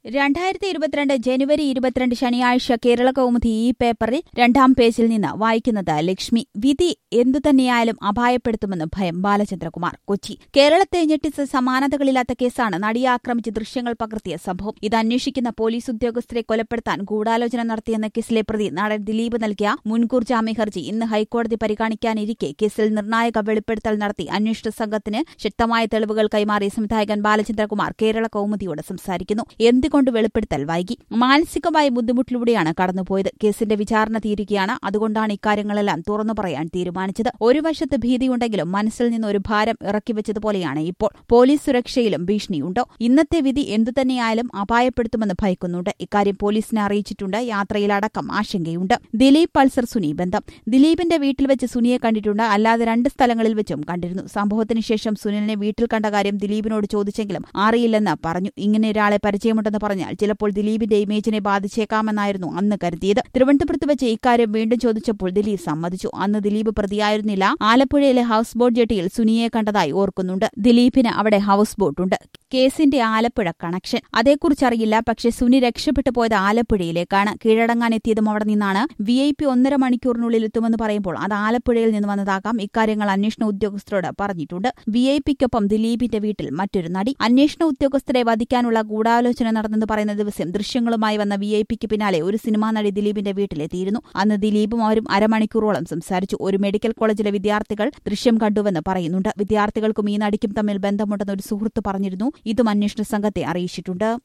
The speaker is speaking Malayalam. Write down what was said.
രണ്ടായിരത്തി ഇരുപത്തിരണ്ട് ജനുവരി ഇരുപത്തിരണ്ട് ശനിയാഴ്ച കേരള കൗമുദി ഈ പേപ്പറിൽ രണ്ടാം പേജിൽ നിന്ന് വായിക്കുന്നത് ലക്ഷ്മി വിധി എന്തുതന്നെയായാലും അപായപ്പെടുത്തുമെന്ന് ഭയം ബാലചന്ദ്രകുമാർ കൊച്ചി കേരളത്തെ ഞെട്ടിച്ച സമാനതകളില്ലാത്ത കേസാണ് നടിയെ ആക്രമിച്ച് ദൃശ്യങ്ങൾ പകർത്തിയ സംഭവം ഇത് അന്വേഷിക്കുന്ന പോലീസ് ഉദ്യോഗസ്ഥരെ കൊലപ്പെടുത്താൻ ഗൂഢാലോചന നടത്തിയെന്ന കേസിലെ പ്രതി നടൻ ദിലീപ് നൽകിയ മുൻകൂർ ജാമ്യ ഹർജി ഇന്ന് ഹൈക്കോടതി പരിഗണിക്കാനിരിക്കെ കേസിൽ നിർണായക വെളിപ്പെടുത്തൽ നടത്തി അന്വേഷണ സംഘത്തിന് ശക്തമായ തെളിവുകൾ കൈമാറിയ സംവിധായകൻ ബാലചന്ദ്രകുമാർ കേരള കൗമുദിയോട് സംസാരിക്കുന്നു എന്തുകൊണ്ട് വെളിപ്പെടുത്തൽ വൈകി മാനസികമായ ബുദ്ധിമുട്ടിലൂടെയാണ് കടന്നുപോയത് കേസിന്റെ വിചാരണ തീരുകയാണ് അതുകൊണ്ടാണ് ഇക്കാര്യങ്ങളെല്ലാം തുറന്നു പറയാൻ തീരുമാനിച്ചത് ഒരു വശത്ത് ഭീതിയുണ്ടെങ്കിലും മനസ്സിൽ നിന്ന് ഒരു ഭാരം ഇറക്കിവെച്ചതുപോലെയാണ് ഇപ്പോൾ പോലീസ് സുരക്ഷയിലും ഭീഷണിയുണ്ടോ ഇന്നത്തെ വിധി എന്തുതന്നെയായാലും അപായപ്പെടുത്തുമെന്ന് ഭയക്കുന്നുണ്ട് ഇക്കാര്യം പോലീസിനെ അറിയിച്ചിട്ടുണ്ട് യാത്രയിലടക്കം ആശങ്കയുണ്ട് ദിലീപ് പൾസർ സുനി ബന്ധം ദിലീപിന്റെ വീട്ടിൽ വെച്ച് സുനിയെ കണ്ടിട്ടുണ്ട് അല്ലാതെ രണ്ട് സ്ഥലങ്ങളിൽ വെച്ചും കണ്ടിരുന്നു സംഭവത്തിന് ശേഷം സുനിലിനെ വീട്ടിൽ കണ്ട കാര്യം ദിലീപിനോട് ചോദിച്ചെങ്കിലും അറിയില്ലെന്ന് പറഞ്ഞു ഇങ്ങനെ ഒരാളെ പരിചയമുണ്ടെന്ന് പറഞ്ഞാൽ ചിലപ്പോൾ ദിലീപിന്റെ ഇമേജിനെ ബാധിച്ചേക്കാമെന്നായിരുന്നു അന്ന് കരുതിയത് തിരുവനന്തപുരത്ത് വെച്ച് ഇക്കാര്യം വീണ്ടും ചോദിച്ചപ്പോൾ ദിലീപ് സമ്മതിച്ചു അന്ന് ദിലീപ് പ്രതിയായിരുന്നില്ല ആലപ്പുഴയിലെ ഹൌസ് ബോട്ട് ജെട്ടിയിൽ സുനിയെ കണ്ടതായി ഓർക്കുന്നുണ്ട് ദിലീപിന് അവിടെ ഹൌസ് ബോട്ടുണ്ട് കേസിന്റെ ആലപ്പുഴ കണക്ഷൻ അതേക്കുറിച്ചറിയില്ല പക്ഷേ സുനി രക്ഷപ്പെട്ടു പോയത് ആലപ്പുഴയിലേക്കാണ് കീഴടങ്ങാൻ എത്തിയതും അവിടെ നിന്നാണ് വി ഐ പി ഒന്നര മണിക്കൂറിനുള്ളിൽ എത്തുമെന്ന് പറയുമ്പോൾ അത് ആലപ്പുഴയിൽ നിന്ന് വന്നതാകാം ഇക്കാര്യങ്ങൾ അന്വേഷണ ഉദ്യോഗസ്ഥരോട് പറഞ്ഞിട്ടുണ്ട് വി ഐ പിക്കൊപ്പം ദിലീപിന്റെ വീട്ടിൽ മറ്റൊരു നടി അന്വേഷണ ഉദ്യോഗസ്ഥരെ വധിക്കാനുള്ള ഗൂഢാലോചന നടന്നെന്ന് പറയുന്ന ദിവസം ദൃശ്യങ്ങളുമായി വന്ന വി ഐ പിക്ക് പിന്നാലെ ഒരു സിനിമാ നടി ദിലീപിന്റെ വീട്ടിലെത്തിയിരുന്നു അന്ന് ദിലീപും അവരും അരമണിക്കൂറോളം സംസാരിച്ചു ഒരു മെഡിക്കൽ കോളേജിലെ വിദ്യാർത്ഥികൾ ദൃശ്യം കണ്ടുവെന്ന് പറയുന്നുണ്ട് വിദ്യാർത്ഥികൾക്കും ഈ നടിക്കും തമ്മിൽ ബന്ധമുണ്ടെന്ന് ഒരു സുഹൃത്ത് പറഞ്ഞിരുന്നു ഇതും അന്വേഷണ സംഘത്തെ അറിയിച്ചിട്ടുണ്ട്